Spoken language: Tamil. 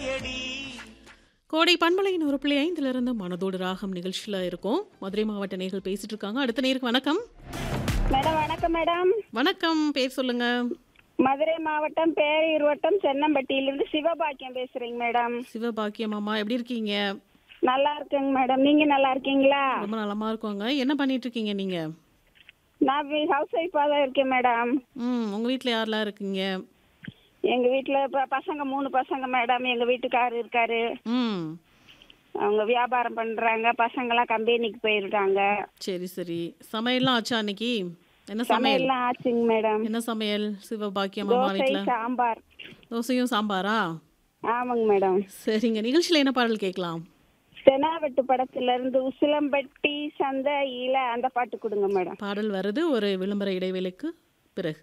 தாயடி கோடை பண்பலையின் ஒரு புள்ளி ஐந்துல இருந்து மனதோடு ராகம் நிகழ்ச்சியில இருக்கும் மதுரை மாவட்ட நேர்கள் பேசிட்டு இருக்காங்க அடுத்த நேருக்கு வணக்கம் மேடம் வணக்கம் மேடம் வணக்கம் பேர் சொல்லுங்க மதுரை மாவட்டம் பேரையூர் வட்டம் சென்னம்பட்டியிலிருந்து சிவபாக்கியம் பேசுறேங்க மேடம் சிவபாக்கியம் அம்மா எப்படி இருக்கீங்க நல்லா இருக்கேங்க மேடம் நீங்க நல்லா இருக்கீங்களா ரொம்ப நலமா இருக்கோங்க என்ன பண்ணிட்டு இருக்கீங்க நீங்க நான் ஹவுஸ் ஒய்ஃபாக தான் இருக்கேன் மேடம் ம் உங்க வீட்ல யாரெல்லாம் இருக்கீங்க எங்க வீட்டுல இப்ப பசங்க மூணு பசங்க மேடம் எங்க வீட்டுக்காரர் இருக்காரு ம் அவங்க வியாபாரம் பண்றாங்க பசங்கெல்லாம் கம்பெனிக்கு போயிருக்காங்க சரி சரி சமையல்லாம் ஆச்சா அன்னைக்கு என்ன சமையல் சமையல்லாம் ஆச்சுங்க மேடம் என்ன சமையல் சிவபாக்கியம் அம்மா தோசை வீட்ல சாம்பார் தோசையும் சாம்பாரா ஆமாங்க மேடம் சரிங்க நிகழ்ச்சியில என்ன பாடல் கேட்கலாம் தெனாவெட்டு படத்துல இருந்து உசிலம்பட்டி சந்தையில அந்த பாட்டு கொடுங்க மேடம் பாடல் வருது ஒரு விளம்பர இடைவேளைக்கு பிறகு